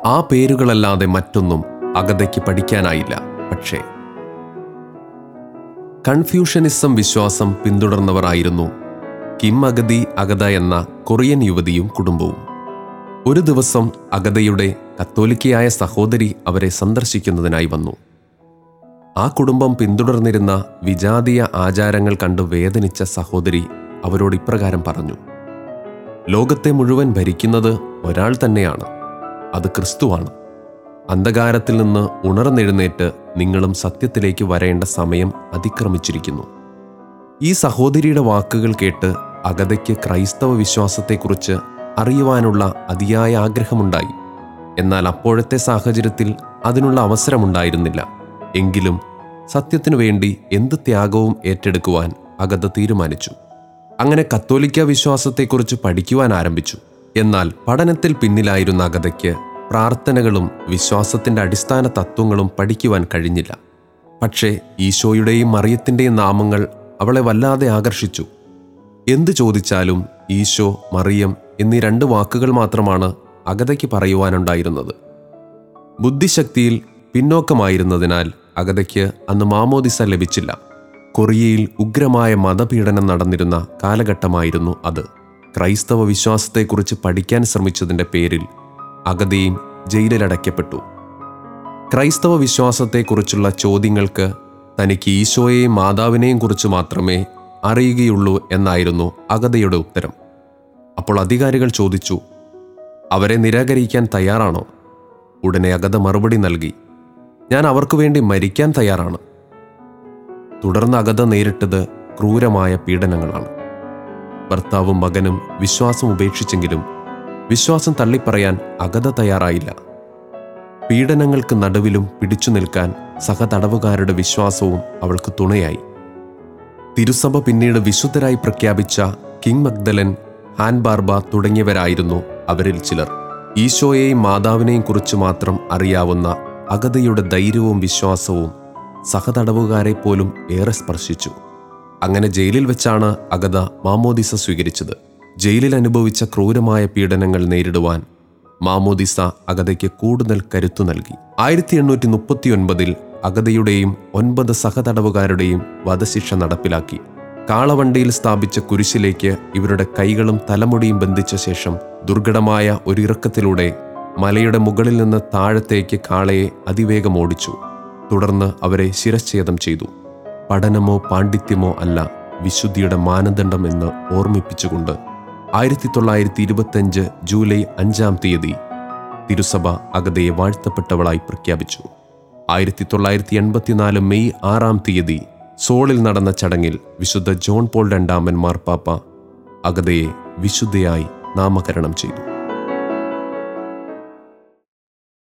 ആ പേരുകളല്ലാതെ മറ്റൊന്നും അഗതയ്ക്ക് പഠിക്കാനായില്ല പക്ഷേ കൺഫ്യൂഷനിസം വിശ്വാസം പിന്തുടർന്നവരായിരുന്നു കിം അഗതി അഗത എന്ന കൊറിയൻ യുവതിയും കുടുംബവും ഒരു ദിവസം അഗതയുടെ കത്തോലിക്കയായ സഹോദരി അവരെ സന്ദർശിക്കുന്നതിനായി വന്നു ആ കുടുംബം പിന്തുടർന്നിരുന്ന വിജാതീയ ആചാരങ്ങൾ കണ്ട് വേദനിച്ച സഹോദരി അവരോട് ഇപ്രകാരം പറഞ്ഞു ലോകത്തെ മുഴുവൻ ഭരിക്കുന്നത് ഒരാൾ തന്നെയാണ് അത് ക്രിസ്തുവാണ് അന്ധകാരത്തിൽ നിന്ന് ഉണർന്നെഴുന്നേറ്റ് നിങ്ങളും സത്യത്തിലേക്ക് വരേണ്ട സമയം അതിക്രമിച്ചിരിക്കുന്നു ഈ സഹോദരിയുടെ വാക്കുകൾ കേട്ട് അഗതയ്ക്ക് ക്രൈസ്തവ വിശ്വാസത്തെക്കുറിച്ച് അറിയുവാനുള്ള അതിയായ ആഗ്രഹമുണ്ടായി എന്നാൽ അപ്പോഴത്തെ സാഹചര്യത്തിൽ അതിനുള്ള അവസരമുണ്ടായിരുന്നില്ല എങ്കിലും സത്യത്തിനു വേണ്ടി എന്ത് ത്യാഗവും ഏറ്റെടുക്കുവാൻ അഗത തീരുമാനിച്ചു അങ്ങനെ കത്തോലിക്ക വിശ്വാസത്തെക്കുറിച്ച് പഠിക്കുവാൻ ആരംഭിച്ചു എന്നാൽ പഠനത്തിൽ പിന്നിലായിരുന്ന അഗതയ്ക്ക് പ്രാർത്ഥനകളും വിശ്വാസത്തിന്റെ അടിസ്ഥാന തത്വങ്ങളും പഠിക്കുവാൻ കഴിഞ്ഞില്ല പക്ഷേ ഈശോയുടെയും മറിയത്തിൻ്റെയും നാമങ്ങൾ അവളെ വല്ലാതെ ആകർഷിച്ചു എന്തു ചോദിച്ചാലും ഈശോ മറിയം എന്നീ രണ്ട് വാക്കുകൾ മാത്രമാണ് അഗതയ്ക്ക് പറയുവാനുണ്ടായിരുന്നത് ബുദ്ധിശക്തിയിൽ പിന്നോക്കമായിരുന്നതിനാൽ അഗതയ്ക്ക് അന്ന് മാമോദിസ ലഭിച്ചില്ല കൊറിയയിൽ ഉഗ്രമായ മതപീഡനം നടന്നിരുന്ന കാലഘട്ടമായിരുന്നു അത് ക്രൈസ്തവ വിശ്വാസത്തെക്കുറിച്ച് പഠിക്കാൻ ശ്രമിച്ചതിൻ്റെ പേരിൽ അഗതയും ജയിലിലടയ്ക്കപ്പെട്ടു ക്രൈസ്തവ വിശ്വാസത്തെക്കുറിച്ചുള്ള ചോദ്യങ്ങൾക്ക് തനിക്ക് ഈശോയെയും മാതാവിനെയും കുറിച്ച് മാത്രമേ അറിയുകയുള്ളൂ എന്നായിരുന്നു അഗതയുടെ ഉത്തരം അപ്പോൾ അധികാരികൾ ചോദിച്ചു അവരെ നിരാകരിക്കാൻ തയ്യാറാണോ ഉടനെ അഗത മറുപടി നൽകി ഞാൻ അവർക്കു വേണ്ടി മരിക്കാൻ തയ്യാറാണ് തുടർന്ന് അഗത നേരിട്ടത് ക്രൂരമായ പീഡനങ്ങളാണ് ഭർത്താവും മകനും വിശ്വാസം ഉപേക്ഷിച്ചെങ്കിലും വിശ്വാസം തള്ളിപ്പറയാൻ അഗത തയ്യാറായില്ല പീഡനങ്ങൾക്ക് നടുവിലും പിടിച്ചു നിൽക്കാൻ സഹതടവുകാരുടെ വിശ്വാസവും അവൾക്ക് തുണയായി തിരുസഭ പിന്നീട് വിശുദ്ധരായി പ്രഖ്യാപിച്ച കിങ് മഗ്ദലൻ ഹാൻ ബാർബ തുടങ്ങിയവരായിരുന്നു അവരിൽ ചിലർ ഈശോയെയും മാതാവിനെയും കുറിച്ച് മാത്രം അറിയാവുന്ന അഗതയുടെ ധൈര്യവും വിശ്വാസവും സഹതടവുകാരെ പോലും ഏറെ സ്പർശിച്ചു അങ്ങനെ ജയിലിൽ വെച്ചാണ് അഗത മാമോദിസ സ്വീകരിച്ചത് ജയിലിൽ അനുഭവിച്ച ക്രൂരമായ പീഡനങ്ങൾ നേരിടുവാൻ മാമോദിസ അഗതയ്ക്ക് കൂടുതൽ കരുത്തു നൽകി ആയിരത്തി എണ്ണൂറ്റി മുപ്പത്തിയൊൻപതിൽ അഗതയുടെയും ഒൻപത് സഹതടവുകാരുടെയും വധശിക്ഷ നടപ്പിലാക്കി കാളവണ്ടിയിൽ സ്ഥാപിച്ച കുരിശിലേക്ക് ഇവരുടെ കൈകളും തലമുടിയും ബന്ധിച്ച ശേഷം ദുർഘടമായ ഒരു ഇറക്കത്തിലൂടെ മലയുടെ മുകളിൽ നിന്ന് താഴത്തേക്ക് കാളയെ അതിവേഗം ഓടിച്ചു തുടർന്ന് അവരെ ശിരച്ഛേദം ചെയ്തു പഠനമോ പാണ്ഡിത്യമോ അല്ല വിശുദ്ധിയുടെ മാനദണ്ഡം എന്ന് ഓർമ്മിപ്പിച്ചുകൊണ്ട് ആയിരത്തി തൊള്ളായിരത്തി ഇരുപത്തഞ്ച് ജൂലൈ അഞ്ചാം തീയതി തിരുസഭ അഗതയെ വാഴ്ത്തപ്പെട്ടവളായി പ്രഖ്യാപിച്ചു ആയിരത്തി തൊള്ളായിരത്തി എൺപത്തിനാല് മെയ് ആറാം തീയതി സോളിൽ നടന്ന ചടങ്ങിൽ വിശുദ്ധ ജോൺ പോൾ രണ്ടാമൻ മാർപ്പാപ്പ അഗതയെ വിശുദ്ധയായി നാമകരണം ചെയ്തു